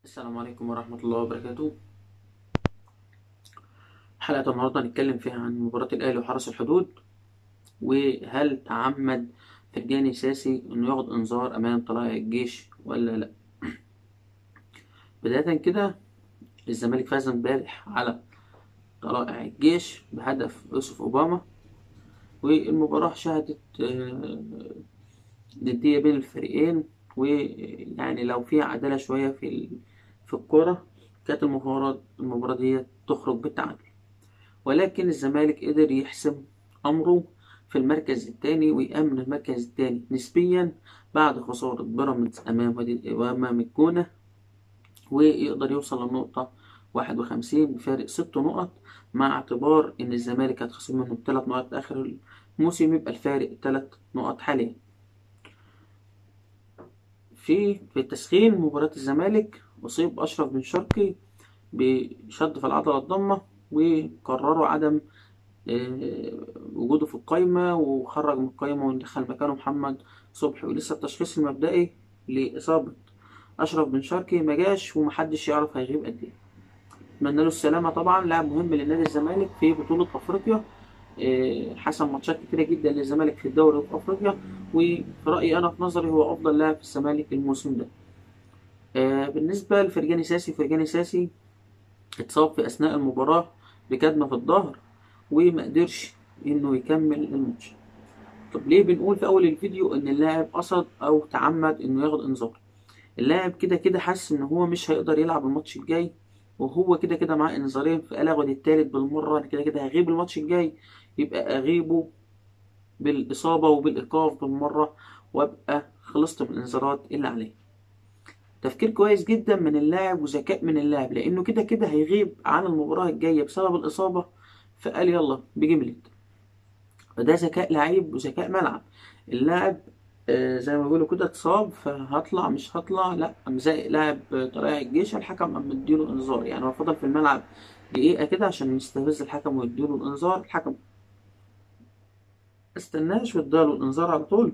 السلام عليكم ورحمة الله وبركاته حلقة النهاردة هنتكلم فيها عن مباراة الأهلي وحرس الحدود وهل تعمد فرجاني ساسي إنه ياخد إنذار أمام طلائع الجيش ولا لأ بداية كده الزمالك فاز امبارح على طلائع الجيش بهدف يوسف أوباما والمباراة شهدت آه، ندية بين الفريقين ويعني لو في عدالة شوية في ال- في الكورة كانت المباراة المباراة دي تخرج بالتعادل ولكن الزمالك قدر يحسم أمره في المركز الثاني ويأمن المركز الثاني نسبيا بعد خسارة بيراميدز أمام وادي وأمام الجونة ويقدر يوصل للنقطة واحد وخمسين بفارق ست نقط مع اعتبار إن الزمالك هتخصم منه ثلاث نقط آخر الموسم يبقى الفارق ثلاث نقط حاليا في في تسخين مباراة الزمالك أصيب أشرف بن شرقي بشد في العضلة الضمة وقرروا عدم آه، وجوده في القايمة وخرج من القايمة ودخل مكانه محمد صبحي ولسه التشخيص المبدئي لإصابة أشرف بن شرقي ما جاش ومحدش يعرف هيغيب قد إيه أتمنى له السلامة طبعا لاعب مهم لنادي الزمالك في بطولة أفريقيا آه، حسم ماتشات كتيرة جدا للزمالك في الدوري وفي أفريقيا وفي رأيي أنا في نظري هو أفضل لاعب في الزمالك الموسم ده آه، بالنسبة لفرجاني ساسي فرجاني ساسي اتصاب في أثناء المباراة بكدمة في الظهر وما قدرش إنه يكمل الماتش طب ليه بنقول في أول الفيديو إن اللاعب قصد أو تعمد إنه ياخد إنذار اللاعب كده كده حاسس إن هو مش هيقدر يلعب الماتش الجاي وهو كده كده معاه إنذارين فقال أخد التالت بالمرة أنا كده كده هغيب الماتش الجاي يبقى أغيبه بالإصابة وبالإيقاف بالمرة وأبقى خلصت من الإنذارات اللي عليه تفكير كويس جدا من اللاعب وذكاء من اللاعب لانه كده كده هيغيب عن المباراة الجاية بسبب الإصابة فقال يلا بجملة فده ذكاء لعيب وذكاء ملعب اللاعب آه، زي ما بيقولوا كده اتصاب فهطلع مش هطلع لا قام زي لاعب آه، طلائع الجيش الحكم قام مديله انذار يعني هو فضل في الملعب دقيقة كده عشان يستفز الحكم ويديله الانذار الحكم استناش واداله الانذار على طول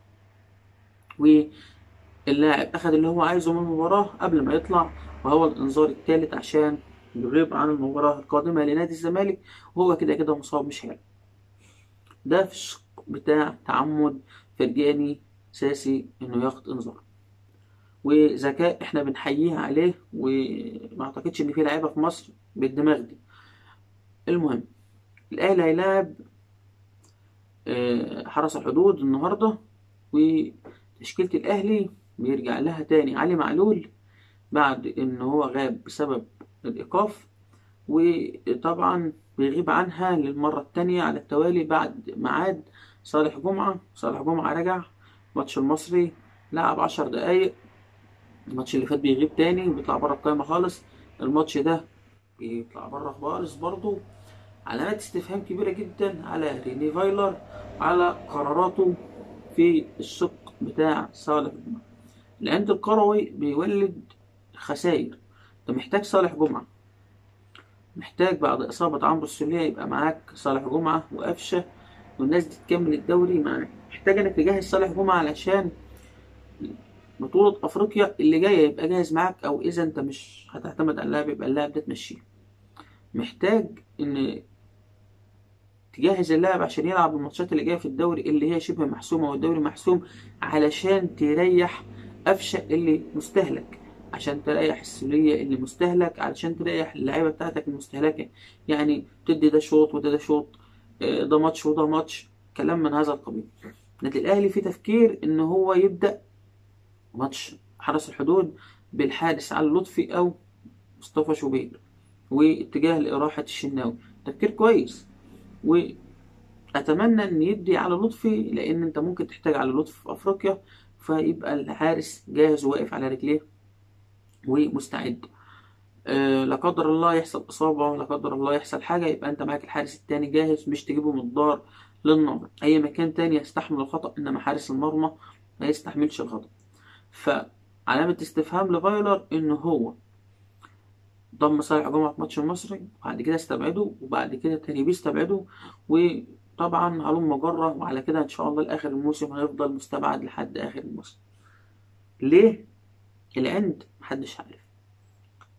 واللاعب اخد اللي هو عايزه من المباراة قبل ما يطلع وهو الانذار الثالث عشان يغيب عن المباراة القادمة لنادي الزمالك وهو كده كده مصاب مش هيلعب ده في الشق بتاع تعمد فرجاني ساسي انه ياخد انذار وذكاء احنا بنحييه عليه وما اعتقدش ان في لعيبه في مصر بالدماغ دي المهم الاهلي هيلاعب آه، حرس الحدود النهارده وتشكيله الاهلي بيرجع لها تاني علي معلول بعد ان هو غاب بسبب الايقاف وطبعا بيغيب عنها للمرة التانية على التوالي بعد ميعاد صالح جمعة صالح جمعة رجع ماتش المصري لعب عشر دقايق الماتش اللي فات بيغيب تاني بيطلع بره القايمة خالص الماتش ده بيطلع بره خالص برضه علامات استفهام كبيرة جدا على ريني فايلر على قراراته في الشق بتاع صالح جمعة العند الكروي بيولد خسائر انت محتاج صالح جمعة محتاج بعد إصابة عمرو السولية يبقى معاك صالح جمعة وقفشة والناس دي تكمل الدوري معاك محتاج إنك تجهز صالح جمعة علشان بطولة أفريقيا اللي جاية يبقى جاهز معاك أو إذا أنت مش هتعتمد على اللاعب يبقى اللاعب ده تمشيه محتاج إن تجهز اللاعب عشان يلعب الماتشات اللي جاية في الدوري اللي هي شبه محسومة والدوري محسوم علشان تريح قفشة اللي مستهلك عشان تريح السولية اللي مستهلك علشان تريح اللعيبة بتاعتك المستهلكة يعني تدي ده شوط وده ده شوط آه، ده ماتش وده ماتش كلام من هذا القبيل النادي الأهلي في تفكير إن هو يبدأ ماتش حرس الحدود بالحارس علي لطفي أو مصطفى شوبير واتجاه لإراحة الشناوي تفكير كويس وأتمنى إن يدي على لطفي لأن أنت ممكن تحتاج على لطفي في أفريقيا فيبقى الحارس جاهز وواقف على رجليه ومستعد أه لا قدر الله يحصل إصابة لا قدر الله يحصل حاجة يبقى أنت معاك الحارس التاني جاهز مش تجيبه من الدار للنار أي مكان تاني يستحمل الخطأ إنما حارس المرمى ما يستحملش الخطأ فعلامة استفهام لفايلر إن هو ضم صالح جمعة في ماتش المصري وبعد كده استبعده وبعد كده تاني بيستبعده وطبعا هلم جرة وعلى كده إن شاء الله لآخر الموسم هيفضل مستبعد لحد آخر الموسم ليه؟ العند محدش عارف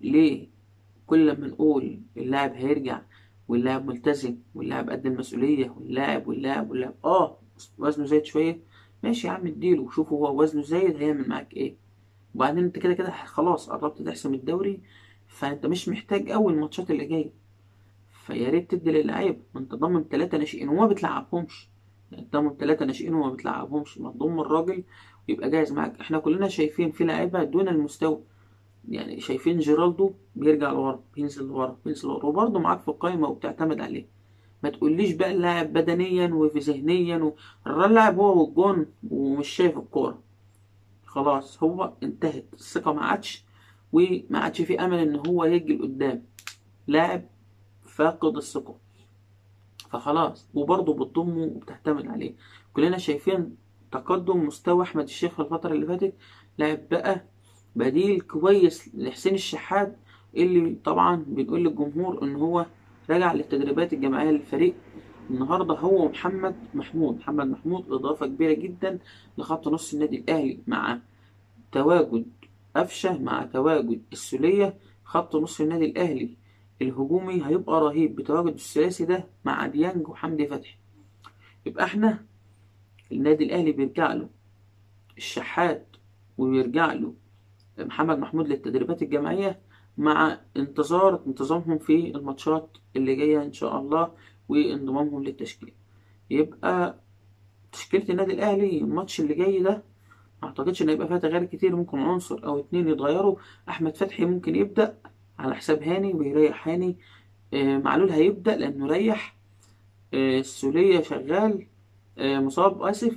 ليه كل لما نقول اللاعب هيرجع واللاعب ملتزم واللاعب قد المسؤولية واللاعب واللاعب واللاعب اه وزنه زايد شوية ماشي يا عم اديله وشوفوا هو وزنه زايد هيعمل معاك ايه وبعدين انت كده كده خلاص قربت تحسم الدوري فانت مش محتاج قوي الماتشات اللي جايه فيا ريت تدي للعيبه ما انت ضامن ثلاثه ناشئين وما بتلعبهمش يعني انت ضامن ثلاثه ناشئين وما بتلعبهمش ما تضم الراجل ويبقى جاهز معاك احنا كلنا شايفين في لعيبه دون المستوى يعني شايفين جيرالدو بيرجع لورا بينزل لورا بينزل لورا وبرضه معاك في القايمه وبتعتمد عليه ما تقوليش بقى اللاعب بدنيا وفي ذهنيا و... اللاعب هو والجون ومش شايف الكوره خلاص هو انتهت الثقه ما عادش وما عادش في امل ان هو يجي لقدام لاعب فاقد الثقه فخلاص وبرضه بتضمه وبتعتمد عليه كلنا شايفين تقدم مستوى احمد الشيخ في الفتره اللي فاتت لاعب بقى بديل كويس لحسين الشحات اللي طبعا بنقول للجمهور ان هو رجع للتدريبات الجماعيه للفريق النهارده هو ومحمد محمود محمد محمود اضافه كبيره جدا لخط نص النادي الاهلي مع تواجد قفشه مع تواجد السوليه خط نص النادي الاهلي الهجومي هيبقى رهيب بتواجد الثلاثي ده مع ديانج وحمدي فتحي يبقى احنا النادي الاهلي بيرجع له الشحات ويرجع له محمد محمود للتدريبات الجماعيه مع انتظار انتظامهم في الماتشات اللي جايه ان شاء الله وانضمامهم للتشكيل يبقى تشكيله النادي الاهلي الماتش اللي جاي ده ما اعتقدش ان هيبقى فيها تغيير كتير ممكن عنصر او اتنين يتغيروا احمد فتحي ممكن يبدا على حساب هاني ويريح هاني آه معلول هيبدا لانه ريح آه السوليه شغال آه مصاب اسف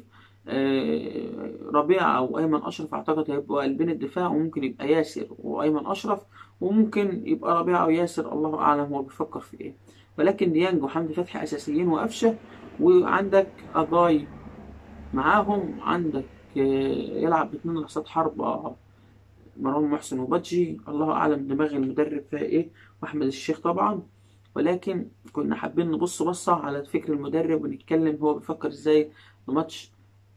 ربيع او ايمن اشرف اعتقد هيبقوا قلبين الدفاع وممكن يبقى ياسر وايمن اشرف وممكن يبقى ربيع او ياسر الله اعلم هو بيفكر في ايه ولكن ديانج وحمدي فتحي اساسيين وقفشه وعندك اجاي معاهم عندك يلعب باتنين رأسات حربة مروان محسن وبادجي الله أعلم دماغ المدرب فيها إيه وأحمد الشيخ طبعا ولكن كنا حابين نبص بصة على فكر المدرب ونتكلم هو بيفكر إزاي في ماتش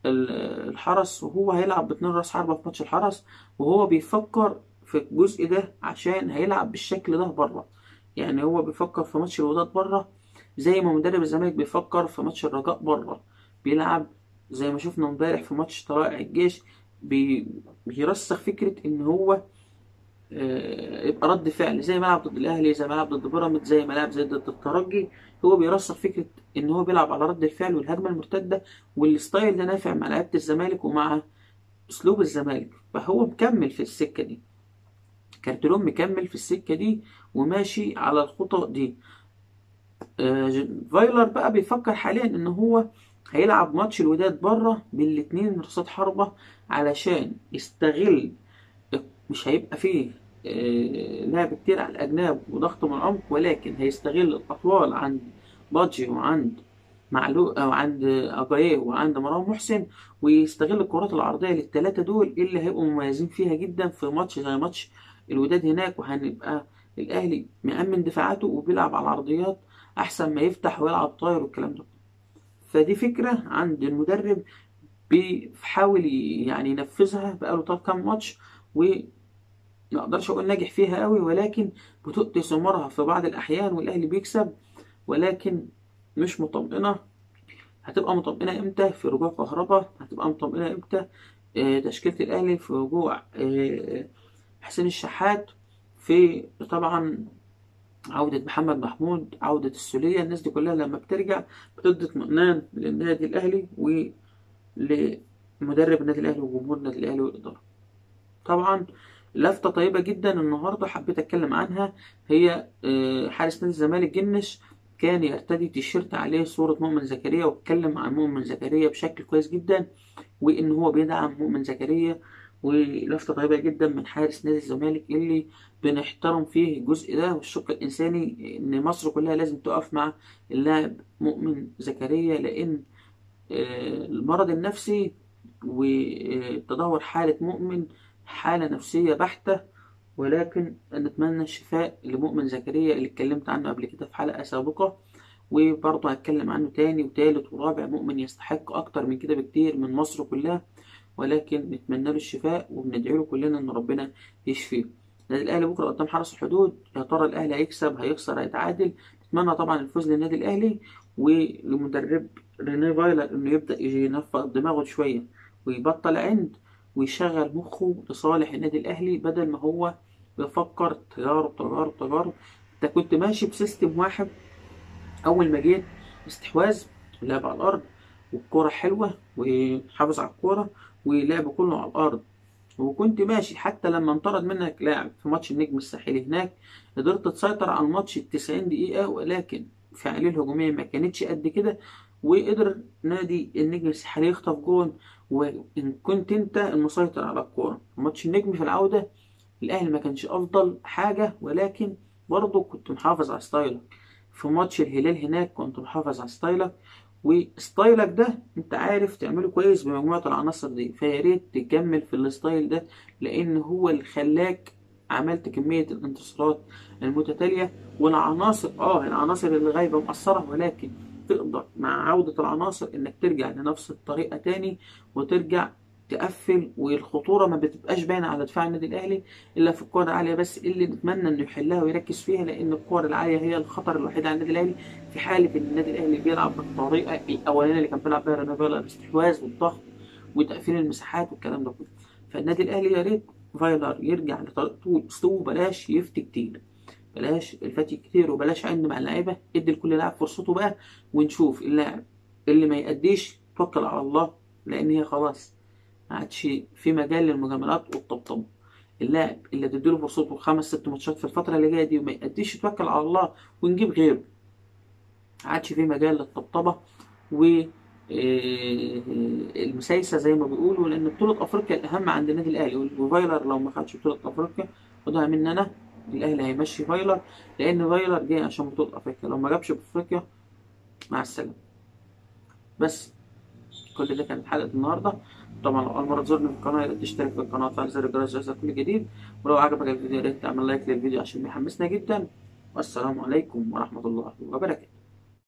الحرس وهو هيلعب باتنين راس حربة في ماتش الحرس وهو بيفكر في الجزء ده عشان هيلعب بالشكل ده بره يعني هو بيفكر في ماتش الوداد بره زي ما مدرب الزمالك بيفكر في ماتش الرجاء بره بيلعب زي ما شفنا امبارح في ماتش طلائع الجيش بي... بيرسخ فكرة إن هو آه يبقى رد فعل زي ما لعب ضد الأهلي زي ما لعب ضد بيراميدز زي ما لعب زي ضد الترجي هو بيرسخ فكرة إن هو بيلعب على رد الفعل والهجمة المرتدة والستايل ده نافع مع لعيبة الزمالك ومع أسلوب الزمالك فهو مكمل في السكة دي كارتلون مكمل في السكة دي وماشي على الخطى دي آه فايلر بقى بيفكر حاليا إن هو هيلعب ماتش الوداد بره بالاتنين رصاد حربة علشان يستغل مش هيبقى فيه آه لعب كتير على الأجناب وضغط من العمق ولكن هيستغل الأطوال عند بادجي وعند معلو أو عند أجايه وعند مروان محسن ويستغل الكرات العرضية للتلاتة دول اللي هيبقوا مميزين فيها جدا في ماتش زي ماتش الوداد هناك وهنبقى الأهلي مأمن دفاعاته وبيلعب على العرضيات أحسن ما يفتح ويلعب طاير والكلام ده فدي فكرة عند المدرب بيحاول يعني ينفذها بقاله طب كام ماتش وما اقدرش اقول ناجح فيها قوي ولكن بتؤتي ثمارها في بعض الاحيان والاهلي بيكسب ولكن مش مطمئنة هتبقى مطمئنة امتى في رجوع كهربا هتبقى مطمئنة امتى آه تشكيلة الاهلي في رجوع آه حسين الشحات في طبعا عودة محمد محمود عودة السولية الناس دي كلها لما بترجع بتدي اطمئنان للنادي الأهلي ولمدرب النادي الأهلي وجمهور النادي الأهلي والإدارة طبعا لفتة طيبة جدا النهاردة حبيت أتكلم عنها هي حارس نادي الزمالك جنش كان يرتدي تيشيرت عليه صورة مؤمن زكريا واتكلم عن مؤمن زكريا بشكل كويس جدا وإن هو بيدعم مؤمن زكريا ولفتة طيبة جدا من حارس نادي الزمالك اللي بنحترم فيه الجزء ده والشق الإنساني إن مصر كلها لازم تقف مع اللاعب مؤمن زكريا لأن المرض النفسي وتدهور حالة مؤمن حالة نفسية بحتة ولكن نتمنى الشفاء لمؤمن زكريا اللي اتكلمت عنه قبل كده في حلقة سابقة وبرضه هتكلم عنه تاني وتالت ورابع مؤمن يستحق أكتر من كده بكتير من مصر كلها ولكن نتمنى له الشفاء وبندعي له كلنا ان ربنا يشفيه النادي الاهلي بكره قدام حرس الحدود يا ترى الاهلي هيكسب هيخسر هيتعادل نتمنى طبعا الفوز للنادي الاهلي ولمدرب ريني فايلر انه يبدا ينفض دماغه شويه ويبطل عند ويشغل مخه لصالح النادي الاهلي بدل ما هو بيفكر تجارب تجارب تجارب انت كنت ماشي بسيستم واحد اول ما جيت استحواذ لعب على الارض والكرة حلوة وحافظ على الكرة ولعب كله على الارض وكنت ماشي حتى لما انطرد منك لاعب في ماتش النجم الساحلي هناك قدرت تسيطر على الماتش التسعين دقيقة ولكن فعالية الهجومية ما كانتش قد كده وقدر نادي النجم الساحلي يخطف جون وإن كنت أنت المسيطر على الكورة ماتش النجم في العودة الأهلي ما كانش أفضل حاجة ولكن برضه كنت محافظ على ستايلك في ماتش الهلال هناك كنت محافظ على ستايلك وستايلك ده انت عارف تعمله كويس بمجموعة العناصر دي فيا ريت تكمل في الستايل ده لان هو اللي خلاك عملت كمية الانتصارات المتتالية والعناصر اه العناصر اللي غايبة مؤثرة ولكن تقدر مع عودة العناصر انك ترجع لنفس الطريقة تاني وترجع تقفل والخطوره ما بتبقاش باينه على دفاع النادي الاهلي الا في الكور العاليه بس اللي نتمنى انه يحلها ويركز فيها لان الكور العاليه هي الخطر الوحيد على النادي الاهلي في حاله ان النادي الاهلي بيلعب بالطريقه الاولانيه اللي كان بيلعب بيها رينيفيلا الاستحواذ والضغط وتقفيل المساحات والكلام ده كله فالنادي الاهلي يا ريت فايلر يرجع لطريقته اسلوبه بلاش يفتي كتير بلاش الفتي كتير وبلاش عند مع اللعيبه ادي لكل لاعب فرصته بقى ونشوف اللاعب اللي ما يأديش توكل على الله لان هي خلاص ما عادش في مجال للمجاملات والطبطبه اللاعب اللي تديله فرصته خمس ست ماتشات في الفتره اللي جايه دي وما يأديش يتوكل على الله ونجيب غيره ما عادش في مجال للطبطبه و المسايسه زي ما بيقولوا لان بطوله افريقيا الاهم عند النادي الاهلي وفايلر لو ما خدش بطوله افريقيا خدها مني انا الاهلي هيمشي فايلر لان فايلر جاي عشان بطوله افريقيا لو ما جابش بافريقيا مع السلامه بس كل ده كانت حلقه النهارده طبعا لو اول مره تزورني في القناه يا ريت تشترك في القناه وتفعل زر الجرس ليصلك كل جديد ولو عجبك الفيديو يا ريت تعمل لايك للفيديو عشان بيحمسنا جدا والسلام عليكم ورحمه الله وبركاته